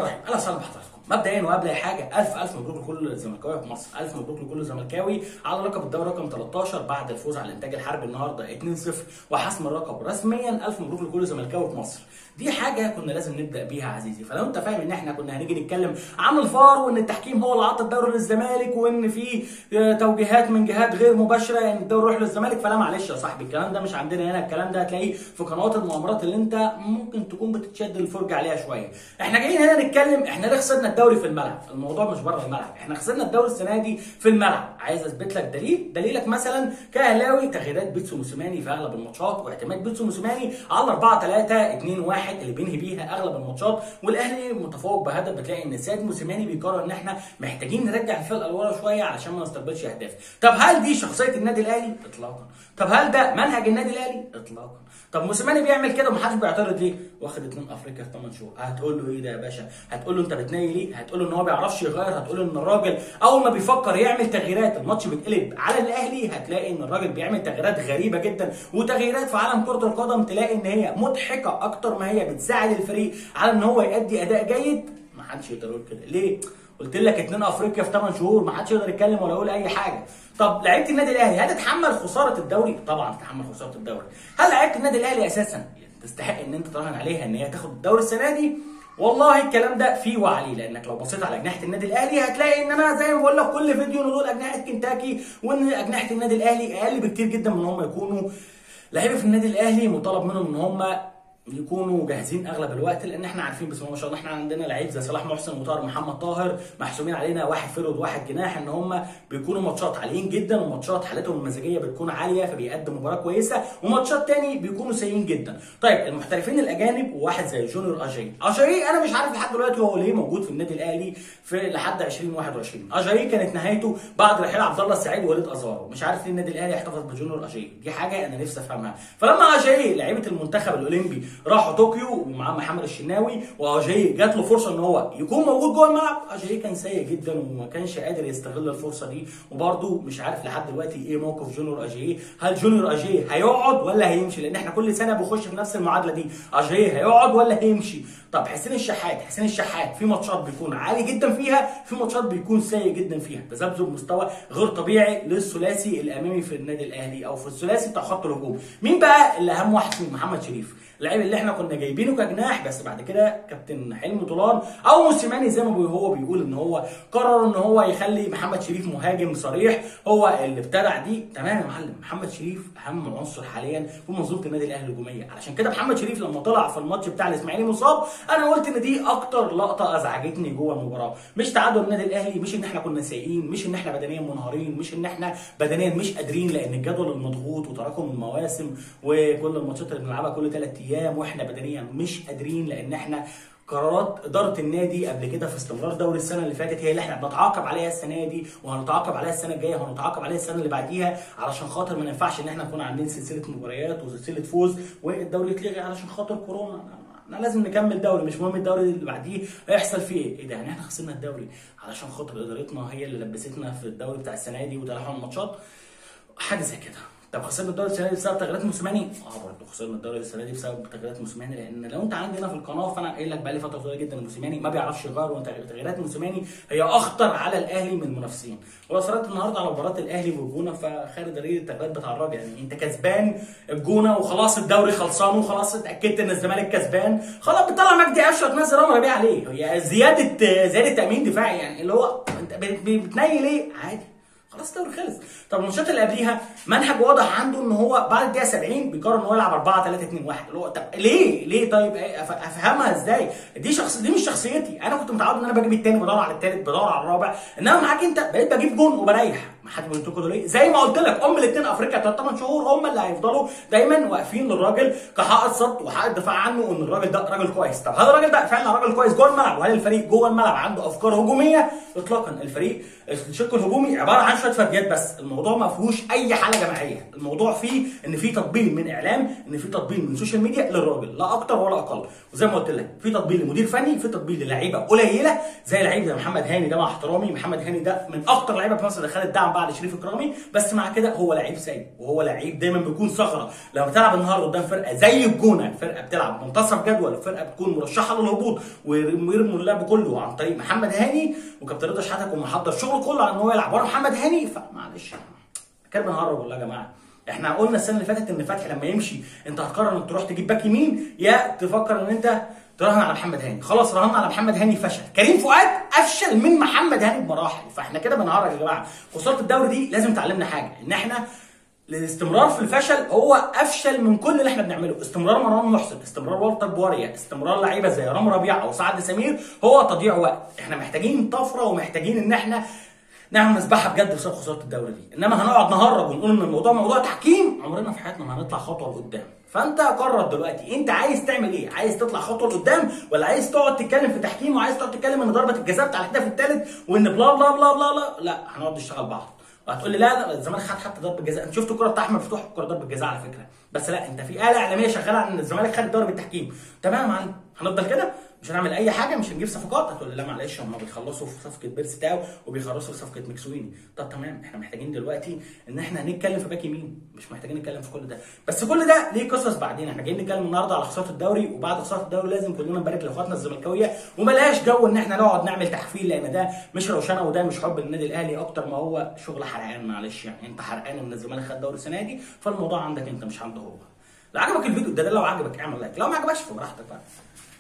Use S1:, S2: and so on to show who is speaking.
S1: الرحيم اهلا وسهلا بحضراتكم مبدئيا وقبل اي حاجه الف الف مبروك لكل الزملكاويه في مصر الف مبروك لكل زملكاوي على لقب الدوري رقم 13 بعد الفوز على الانتاج الحربي النهارده 2-0 وحسم اللقب رسميا الف مبروك لكل زملكاوي في مصر دي حاجه كنا لازم نبدا بيها عزيزي فلو انت فاهم ان احنا كنا هنيجي نتكلم عن الفار وان التحكيم هو اللي عطى الدوري للزمالك وان في آه، توجيهات من جهات غير مباشره ان الدوري يروح للزمالك فلا معلش يا صاحبي الكلام ده مش عندنا هنا الكلام ده هتلاقيه في قنوات المؤامرات اللي انت ممكن تكون بتتشد الفرجه عليها شويه احنا جايين هنا نتكلم احنا ليه خسرنا الدوري في الملعب الموضوع مش بره الملعب احنا خسرنا الدوري السنه دي في الملعب عايز اثبت لك دليل دليلك مثلا كاهلاوي تغييرات بيتسو موسيماني في اغلب الماتشات واعتماد بيتسو موسيماني على 4 3 2 1 اللي بينهي بيها اغلب الماتشات والاهلي متفوق بهدف بتلاقي ان سيد موسيماني بيقرر ان احنا محتاجين نرجع الفرقه لورا شويه علشان ما نستقبلش اهداف طب هل دي شخصيه النادي الاهلي اطلاقا طب هل ده منهج النادي الاهلي اطلاقا طب موسيماني بيعمل كده ومحدش بيعترض ليه واخد اتنين افريقيا في 8 شهور هتقول له ايه ده يا باشا هتقول له انت بتنيل ليه هتقول له ان هو بيعرفش يغير هتقول له ان الراجل اول ما بيفكر يعمل تغييرات الماتش بيتقلب على الاهلي هتلاقي ان الراجل بيعمل تغييرات غريبه جدا وتغييرات في عالم كره القدم تلاقي ان هي مضحكه اكتر ما هي بتساعد الفريق على ان هو يؤدي اداء جيد ما حدش يقدر يقول كده ليه قلت لك اتنين افريقيا في 8 شهور ما حدش يقدر يتكلم ولا يقول اي حاجه طب لعيبه النادي الاهلي هل تتحمل خساره الدوري طبعا تتحمل خساره الدوري هل لعيبه النادي الاهلي اساسا تستحق ان انت تراهن عليها ان هي تاخد الدوري السنه دي والله الكلام ده فيه وعليه لانك لو بصيت على اجنحه النادي الاهلي هتلاقي ان انا زي ما بقول لك كل فيديو ان دول اجنحه كنتاكي وان اجنحه النادي الاهلي اقل بكتير جدا من ان هم يكونوا لعيبه في النادي الاهلي مطالب منهم ان هم يكونوا جاهزين اغلب الوقت لان احنا عارفين بسم الله ما شاء الله احنا عندنا لعيب زي صلاح محسن وطاهر محمد طاهر محسوبين علينا واحد فرود وواحد جناح ان هم بيكونوا ماتشات عاليين جدا وماتشات حالتهم المزاجيه بتكون عاليه فبيقدم مباراه كويسه وماتشات تاني بيكونوا سيئين جدا طيب المحترفين الاجانب وواحد زي جونيور اجاي اجاي انا مش عارف لحد دلوقتي هو ليه موجود في النادي الاهلي في لحد 2021 اجاي كانت نهايته بعد رحيل عبد الله السعيد ووليد ازارو مش عارف ليه النادي الاهلي احتفظ بجونيور اجاي دي حاجه انا نفسي افهمها فلما اجاي لعيبه المنتخب الاولمبي راحوا طوكيو ومعاه محمد الشناوي واجاي جات له فرصه ان هو يكون موجود جوه الملعب اجاي كان سيء جدا وما كانش قادر يستغل الفرصه دي وبرده مش عارف لحد دلوقتي ايه موقف جونيور اجاي هل جونيور اجاي هيقعد ولا هيمشي لان احنا كل سنه بنخش في نفس المعادله دي اجاي هيقعد ولا هيمشي طب حسين الشحات حسين الشحات في ماتشات بيكون عالي جدا فيها في ماتشات بيكون سيء جدا فيها تذبذب مستوى غير طبيعي للثلاثي الامامي في النادي الاهلي او في الثلاثي بتاع خط الهجوم مين بقى اللي اهم واحد فيهم محمد شريف اللعيب اللي احنا كنا جايبينه كجناح بس بعد كده كابتن حلمي طولان او موسيماني زي ما هو بيقول ان هو قرر ان هو يخلي محمد شريف مهاجم صريح هو اللي ابتدع دي تمام يا معلم محمد شريف اهم عنصر حاليا في منظومه النادي الاهلي الهجوميه علشان كده محمد شريف لما طلع في الماتش بتاع الاسماعيلي مصاب انا قلت ان دي اكتر لقطه ازعجتني جوه المباراه مش تعادل النادي الاهلي مش ان احنا كنا سيئين مش ان احنا بدنيا منهارين مش ان احنا بدنيا مش قادرين لان الجدول المضغوط وتراكم المواسم وكل الماتشات اللي بنلعبها كل ثلاث ايام واحنا بدنيا مش قادرين لان احنا قرارات اداره النادي قبل كده في استمرار دوري السنه اللي فاتت هي اللي احنا بنتعاقب عليها السنه دي وهنتعاقب عليها السنه الجايه وهنتعاقب عليها السنه اللي بعديها علشان خاطر ما ينفعش ان احنا نكون عاملين سلسله مباريات وسلسله فوز والدوري يتلغي علشان خاطر كورونا احنا لازم نكمل دوري مش مهم الدوري اللي بعديه هيحصل فيه ايه؟ ايه ده يعني احنا خسرنا الدوري علشان خاطر ادارتنا هي اللي لبستنا في الدوري بتاع السنه دي وتلاحم الماتشات حاجه زي كده طب خسرنا الدوري السنه دي بسبب تغييرات موسيماني؟ اه برضه خسرنا الدوري السنه دي بسبب تغييرات موسيماني لان لو انت عندي هنا في القناه فانا قايل لك بقالي فتره طويله جدا ان موسيماني ما بيعرفش يغير وتغييرات موسيماني هي اخطر على الاهلي من المنافسين ولو اتفرجت النهارده على مباراه الاهلي والجونه فخالد دليل التغييرات بتاع الراجل يعني انت كسبان الجونه وخلاص الدوري خلصان وخلاص اتاكدت ان الزمالك كسبان خلاص بتطلع مجدي قفشه تنزل رامي ربيع عليه هي زياده زياده تامين دفاعي يعني اللي هو انت بتنيل ايه عادي خلاص الدوري خلص طب الماتشات اللي قبليها منهج واضح عنده ان هو بعد الدقيقه 70 بيقرر ان هو يلعب 4 3 2 1 اللي هو طب ليه ليه طيب افهمها ازاي دي شخص دي مش شخصيتي انا كنت متعود ان انا بجيب الثاني بدور على الثالث بدور على الرابع انما معاك انت بقيت بجيب جون وبريح ما حد بيقول لكم ليه زي ما قلت لك ام الاثنين افريقيا بتاعت 8 شهور هم اللي هيفضلوا دايما واقفين للراجل كحائط صد وحائط دفاع عنه ان الراجل ده راجل كويس طب هذا الراجل ده فعلا راجل كويس جوه الملعب وهل الفريق جوه الملعب عنده افكار هجوميه اطلاقا الفريق الشق الهجومي عباره عن شويه فرديات بس الموضوع ما فيهوش اي حاله جماعيه الموضوع فيه ان في تطبيل من اعلام ان في تطبيل من سوشيال ميديا للراجل لا اكتر ولا اقل وزي ما قلت لك في تطبيل لمدير فني في تطبيل للعيبه قليله زي لعيب زي محمد هاني ده مع احترامي محمد هاني ده من اكتر لعيبه في مصر اللي خدت دعم بيلعب بعد شريف اكرامي بس مع كده هو لعيب سيء وهو لعيب دايما بيكون ثغره لما بتلعب النهارده قدام فرقه زي الجونه فرقه بتلعب منتصف جدول فرقه بتكون مرشحه للهبوط ويرموا اللعب كله عن طريق محمد هاني وكابتن رضا شحاته يكون محضر شغله كله على ان هو يلعب ورا محمد هاني فمعلش كده بنهرب والله يا جماعه احنا قلنا السنه اللي فاتت ان فتحي لما يمشي انت هتقرر انك تروح تجيب باك يمين يا تفكر ان انت تراهن على محمد هاني خلاص راهنا على محمد هاني فشل كريم فؤاد افشل من محمد هاني بمراحل فاحنا كده بنهرج يا جماعه خساره الدوري دي لازم تعلمنا حاجه ان احنا الاستمرار في الفشل هو افشل من كل اللي احنا بنعمله استمرار مروان محسن استمرار والتر بواريا استمرار لعيبه زي رام ربيع او سعد سمير هو تضييع وقت احنا محتاجين طفره ومحتاجين ان احنا نعمل مسبحه بجد بسبب خساره الدوري دي انما هنقعد نهرج ونقول ان الموضوع موضوع تحكيم عمرنا في حياتنا ما هنطلع خطوه لقدام فانت قرر دلوقتي انت عايز تعمل ايه عايز تطلع خطوه لقدام ولا عايز تقعد تتكلم في تحكيم وعايز تقعد تتكلم ان ضربه الجزاء بتاع الهدف الثالث وان بلا بلا بلا بلا لا لا هنقعد نشتغل بعض وهتقول لي لا لا الزمالك خد حتى ضربه جزاء انت شفت الكره بتاع احمد فتوح الكره ضربه جزاء على فكره بس لا انت في اله اعلاميه شغاله عن ان الزمالك خد الدوري بالتحكيم تمام يا معلم هنفضل كده مش هنعمل اي حاجه مش هنجيب صفقات هتقول لي لا معلش هم بيخلصوا في صفقه بيرس تاو وبيخلصوا في صفقه مكسويني طب تمام احنا محتاجين دلوقتي ان احنا نتكلم في باك يمين مش محتاجين نتكلم في كل ده بس كل ده ليه قصص بعدين احنا جايين نتكلم النهارده على خساره الدوري وبعد خساره الدوري لازم كلنا نبارك لاخواتنا الزملكاويه وملهاش جو ان احنا نقعد نعمل تحفيل لان ده مش روشنه وده مش حب للنادي الاهلي اكتر ما هو شغل حرقان معلش يعني انت حرقان ان الزمالك خد دوري السنه دي فالموضوع عندك انت مش عنده هو لو عجبك الفيديو ده, ده لو عجبك اعمل لايك لو ما عجبكش فبراحتك بقى